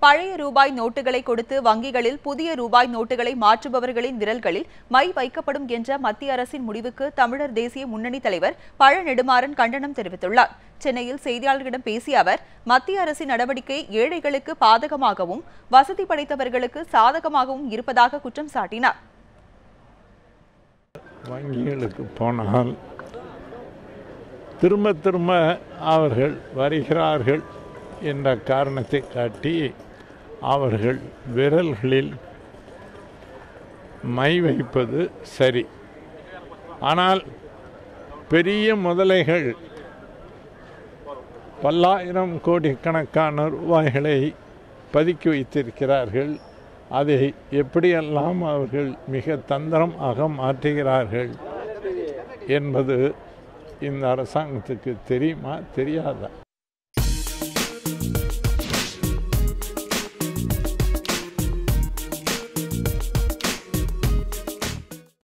பழைய ரூபாய் நோட்டுகளை கொடுத்து வங்கிகளில் புதிய ரூபாய் நோட்டுகளை மாற்றுபவர்களின் விரல்களில் மை வைக்கப்படும் என்ற மத்திய அரசின் முடிவுக்கு தமிழர் தேசிய முன்னணி தலைவர் பழ நெடுமாறன் கண்டனம் தெரிவித்துள்ளார் சென்னையில் செய்தியாளர்களிடம் பேசிய அவர் மத்திய அரசின் நடவடிக்கை ஏழைகளுக்கு பாதகமாகவும் வசதி படைத்தவர்களுக்கு சாதகமாகவும் இருப்பதாக குற்றம் சாட்டினார் வங்கிகளுக்கு போனால் திரும்ப திரும்ப அவர்கள் வருகிறார்கள் என்ற காரணத்தை காட்டி அவர்கள் விரல்களில் மை வைப்பது சரி ஆனால் பெரிய முதலைகள் பல்லாயிரம் கோடிக்கணக்கான ரூபாய்களை பதுக்கி வைத்திருக்கிறார்கள் அதை எப்படியெல்லாம் அவர்கள் மிக தந்திரமாக மாற்றுகிறார்கள் என்பது இந்த அரசாங்கத்துக்கு தெரியுமா தெரியாதா